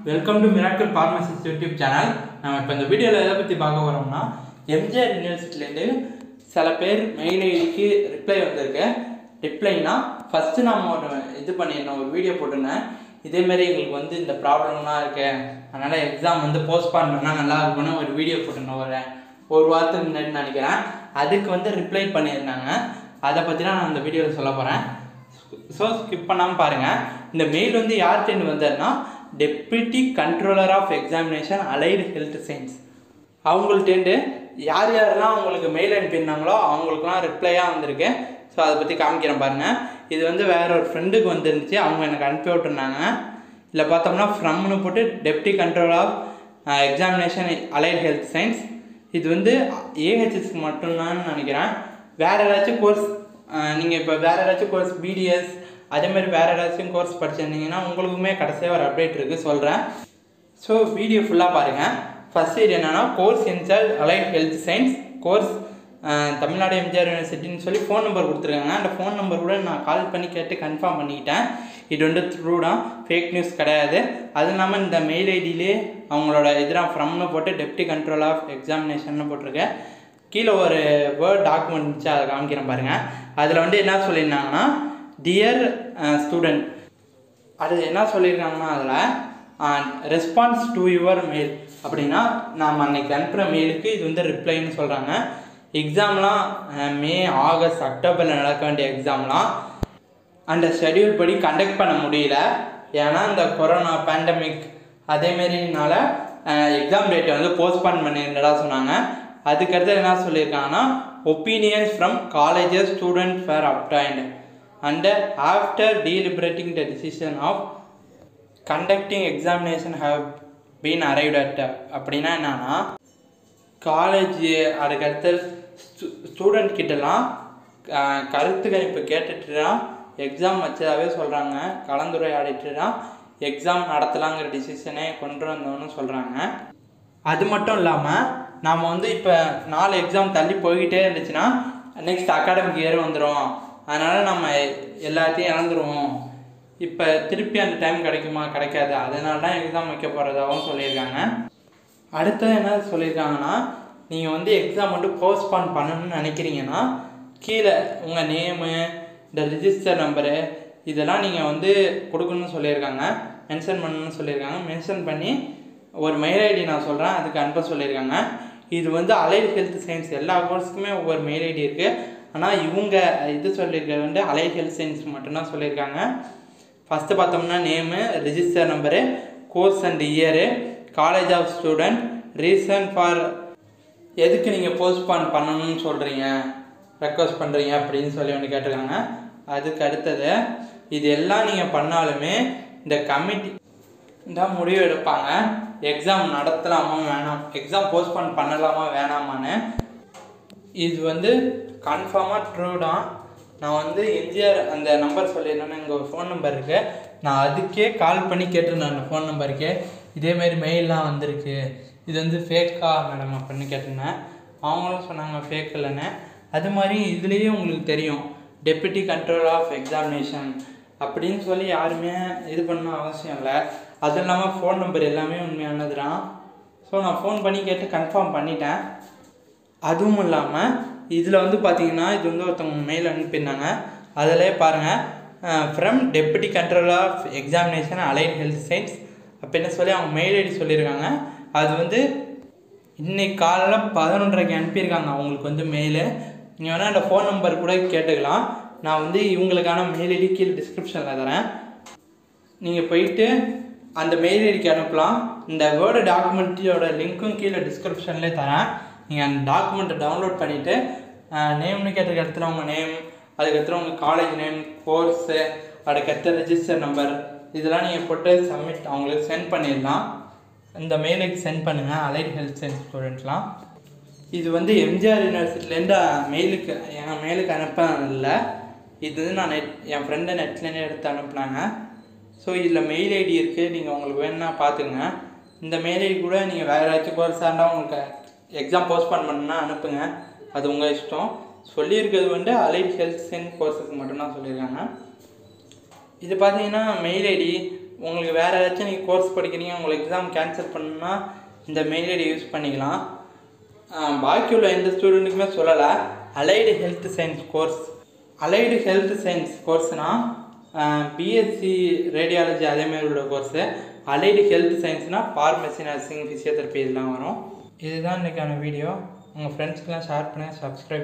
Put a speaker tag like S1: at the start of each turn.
S1: welcome to miracle pharmacist YouTube channel நம்ம இப்போ இந்த வீடியோவில் எதை பற்றி பார்க்க போகிறோம்னா எம்ஜிஆர் யூனிவர்சிட்டிலேருந்து சில பேர் மெயில் ஐடிக்கு ரிப்ளை வந்திருக்கு ரிப்ளைனா ஃபஸ்ட்டு நம்ம ஒரு இது பண்ணியிருந்தோம் ஒரு வீடியோ போட்டிருந்தேன் இதேமாரி எங்களுக்கு வந்து இந்த ப்ராப்ளம்லாம் இருக்கு அதனால் எக்ஸாம் வந்து போஸ்ட்பான் பண்ணால் நல்லா இருக்கும்னு ஒரு வீடியோ போட்டிருந்தோம் ஒரு ஒரு வாரத்துக்கு முன்னாடி நினைக்கிறேன் அதுக்கு வந்து ரிப்ளை பண்ணியிருந்தாங்க அதை பற்றி தான் நான் இந்த வீடியோவில் சொல்ல போகிறேன் ஸோ ஸ்கிப் பண்ணாமல் பாருங்கள் இந்த மெயில் வந்து யார்கிட்ட வந்ததுன்னா deputy controller of examination allied health science அவங்கள்ட்டேருந்து யார் யாரெல்லாம் அவங்களுக்கு மெயில் அனுப்பியிருந்தாங்களோ அவங்களுக்குலாம் ரிப்ளையாக வந்திருக்கு ஸோ அதை பற்றி காமிக்கிறேன் பாருங்கள் இது வந்து வேற ஒரு ஃப்ரெண்டுக்கு வந்துருந்துச்சு அவங்க எனக்கு அனுப்பி விட்டுருந்தாங்க இல்லை பார்த்தோம்னா ஃப்ரம்னு போட்டு deputy control of examination allied health science இது வந்து ஏஹெச்எஸ்க்கு மட்டும்தான் நினைக்கிறேன் வேறு ஏதாச்சும் கோர்ஸ் நீங்கள் இப்போ வேறு ஏதாச்சும் கோர்ஸ் பிடிஎஸ் அதேமாதிரி வேறு ஏதாச்சும் கோர்ஸ் படிச்சிருந்தீங்கன்னா உங்களுக்குமே கடைசியாக ஒரு அப்டேட் இருக்குது சொல்கிறேன் ஸோ வீடியோ ஃபுல்லாக பாருங்கள் ஃபஸ்ட் இது என்னென்னா course incharge allied health science course Tamil Nadu MGR யூனிவர்சிட்டின்னு சொல்லி ஃபோன் நம்பர் கொடுத்துருக்காங்க அந்த ஃபோன் நம்பர் கூட நான் கால் பண்ணி கேட்டு கன்ஃபார்ம் பண்ணிக்கிட்டேன் இது வந்து த்ரூ தான் ஃபேக் நியூஸ் கிடையாது அது இல்லாமல் இந்த மெயில் ஐடியிலே அவங்களோட இதெல்லாம் ஃப்ரம்னு போட்டு டெப்டி கண்ட்ரோல் ஆஃப் எக்ஸாமினேஷன் போட்டிருக்கேன் கீழே ஒரு வேர்ட் டாக்குமெண்ட் இருந்துச்சு அதை காமிக்கிறேன் பாருங்கள் அதில் வந்து என்ன சொல்லியிருந்தாங்கன்னா டியர் ஸ்டூடெண்ட் அது என்ன சொல்லியிருக்காங்கன்னா அதில் ரெஸ்பான்ஸ் டு யுவர் மெயில் அப்படின்னா நாம் அன்னைக்கு அனுப்புகிற மெயிலுக்கு இது வந்து ரிப்ளைன்னு சொல்கிறாங்க எக்ஸாம்லாம் மே ஆகஸ்ட் அக்டோபரில் நடக்க வேண்டிய எக்ஸாம்லாம் அந்த ஷெடியூல் படி கண்டக்ட் பண்ண முடியல ஏன்னா இந்த கொரோனா பேண்டமிக் அதேமாரினால எக்ஸாம் டேட்டை வந்து போஸ்ட்பான் பண்ணியிருந்ததா சொன்னாங்க அதுக்கடுத்து என்ன சொல்லியிருக்காங்கன்னா opinions from colleges student fair obtained and after deliberating the decision of conducting examination have been arrived at அப்படின்னா என்னன்னா காலேஜ் அதுக்கடுத்து ஸ்டூ ஸ்டூடெண்ட் கிட்டலாம் கருத்துக்கள் இப்போ கேட்டுட்டு தான் எக்ஸாம் வச்சதாகவே சொல்கிறாங்க கலந்துரையாடிட்டு தான் எக்ஸாம் நடத்தலாங்கிற டிசிஷனே கொண்டு வந்தோன்னு சொல்கிறாங்க அது மட்டும் இல்லாமல் நாம் வந்து இப்போ நாலு எக்ஸாம் தள்ளி போய்கிட்டே இருந்துச்சுன்னா நெக்ஸ்ட் அகாடமிக் இயர் வந்துடும் அதனால் நம்ம எல்லாத்தையும் இழந்துருவோம் இப்போ திருப்பி அந்த டைம் கிடைக்குமா கிடைக்காது அதனால தான் எக்ஸாம் வைக்க போகிறதாகவும் சொல்லியிருக்காங்க அடுத்தது என்ன சொல்லியிருக்காங்கன்னா நீங்கள் வந்து எக்ஸாம் வந்து போஸ்ட்பான் பண்ணணும்னு நினைக்கிறீங்கன்னா கீழே உங்கள் நேமு இந்த ரிஜிஸ்டர் நம்பரு இதெல்லாம் நீங்கள் வந்து கொடுக்கணும்னு சொல்லியிருக்காங்க மென்ஷன் பண்ணணும்னு சொல்லியிருக்காங்க மென்ஷன் பண்ணி ஒரு மெயில் ஐடி நான் சொல்கிறேன் அதுக்கு அனுப்ப சொல்லியிருக்காங்க இது வந்து அலைட் ஹெல்த் சயின்ஸ் எல்லா கோர்ஸுக்குமே ஒவ்வொரு மெயில் ஐடி இருக்குது ஆனால் இவங்க இது சொல்லியிருக்கிறது வந்து அலைட் ஹெல்த் சயின்ஸ் மட்டும்தான் சொல்லியிருக்காங்க ஃபஸ்ட்டு பார்த்தோம்னா name register number course and year college of student reason for எதுக்கு நீங்கள் போஸ்ட்பான் பண்ணணும்னு சொல்கிறீங்க ரெக்வஸ்ட் பண்ணுறீங்க அப்படின்னு சொல்லி ஒன்று கேட்டிருக்காங்க அதுக்கு அடுத்தது இது எல்லாம் நீங்கள் பண்ணாலுமே இந்த கமிட்டி தான் முடிவு எடுப்பாங்க எக்ஸாம் நடத்தலாமா வேணாம் எக்ஸாம் போஸ்ட்பான் பண்ணலாமா வேணாமான்னு இது வந்து கன்ஃபார்மாக ட்ரூ தான் நான் வந்து எம்ஜிஆர் அந்த நம்பர் சொல்லியிருந்தேன்னு இங்கே ஒரு ஃபோன் நம்பர் இருக்குது நான் அதுக்கே கால் பண்ணி கேட்டிருந்தேன் அந்த ஃபோன் நம்பருக்கே இதேமாரி மெயிலெலாம் வந்திருக்கு இது வந்து ஃபேக்கா மேடம் அப்படின்னு கேட்டிருந்தேன் அவங்களும் சொன்னாங்க ஃபேக் இல்லைன்னு அது மாதிரி இதுலேயே உங்களுக்கு தெரியும் டெப்யூட்டி கண்ட்ரோல் ஆஃப் எக்ஸாமினேஷன் அப்படின்னு சொல்லி யாருமே இது பண்ண அவசியம் இல்லை அது இல்லாமல் ஃபோன் நம்பர் எல்லாமே உண்மையானது தான் ஸோ நான் ஃபோன் பண்ணி கேட்டு கன்ஃபார்ம் பண்ணிட்டேன் அதுவும் இல்லாமல் இதில் வந்து பார்த்தீங்கன்னா இது வந்து ஒருத்தவங்க மெயில் அனுப்பியிருந்தாங்க அதிலே பாருங்கள் from deputy control of examination allied health science அப்படின்னு சொல்லி அவங்க மெயில் ஐடி சொல்லியிருக்காங்க அது வந்து இன்னைக்கு காலைல பதினொன்றரைக்கு அனுப்பியிருக்காங்க அவங்களுக்கு வந்து மெயிலு நீங்கள் வேணால் அந்த ஃபோன் நம்பர் கூட கேட்டுக்கலாம் நான் வந்து இவங்களுக்கான மெயில் ஐடி கீழே டிஸ்கிரிப்ஷனில் தரேன் நீங்கள் போயிட்டு அந்த மெயில் ஐடிக்கு அனுப்பலாம் இந்த வேர்டு டாக்குமெண்ட்டோட லிங்க்கும் கீழே டிஸ்கிரிப்ஷன்லேயே தரேன் நீங்கள் அந்த டாக்குமெண்ட்டை டவுன்லோட் பண்ணிவிட்டு நேம்னு கேட்டிருக்க இடத்துல உங்கள் நேம் அதுக்கடுத்து உங்கள் காலேஜ் நேம் கோர்ஸு அதுக்கடுத்து ரெஜிஸ்டர் நம்பர் இதெல்லாம் நீங்கள் போட்டு சப்மிட் அவங்களுக்கு சென்ட் பண்ணிடலாம் இந்த மெயிலுக்கு சென்ட் பண்ணுங்கள் அலைட் ஹெல்த் சயின்ஸ் ஸ்டூடெண்ட்லாம் இது வந்து எம்ஜிஆர் யூனிவர்சிட்டிலேருந்து மெயிலுக்கு என் மெயிலுக்கு அனுப்ப இல்லை இது வந்து நான் நெட் என் ஃப்ரெண்டை நெட்லேருந்து எடுத்து அனுப்புனாங்க ஸோ இதில் மெயில் ஐடி இருக்குது நீங்கள் உங்களுக்கு வேணும்னா பார்த்துங்க இந்த மெயில் ஐடி கூட நீங்கள் வேறு ஏதாச்சும் கோர்ஸாக இருந்தால் உங்களுக்கு எக்ஸாம் போஸ்ட்பான் பண்ணணும்னா அனுப்புங்க அது உங்கள் இஷ்டம் சொல்லியிருக்கிறது வந்து அலைட் ஹெல்த் சயின்ஸ் கோர்ஸுக்கு மட்டும்தான் சொல்லியிருக்காங்க இது பார்த்தீங்கன்னா மெயில் ஐடி உங்களுக்கு வேறு ஏதாச்சும் நீங்கள் கோர்ஸ் படிக்கிறீங்க உங்களுக்கு எக்ஸாம் கேன்சல் பண்ணணும்னா இந்த மெயில் ஐடி யூஸ் பண்ணிக்கலாம் ஆஹ் பாக்கி உள்ள எந்த ஸ்டூடெண்ட்டுக்குமே சொல்லலை allied health science course allied health science கோர்ஸ்னால் பிஎஸ்சி ரேடியாலஜி அதேமாதிரி உள்ள கோர்ஸு அலைடு ஹெல்த் சயின்ஸ்னால் ஃபார்மசி நர்சிங் ஃபிசியோதெரப்பி இதெல்லாம் வரும் இதுதான் இன்றைக்கான வீடியோ உங்கள் ஃப்ரெண்ட்ஸ்க்கெலாம் ஷேர் பண்ணுங்கள் சப்ஸ்கிரைப்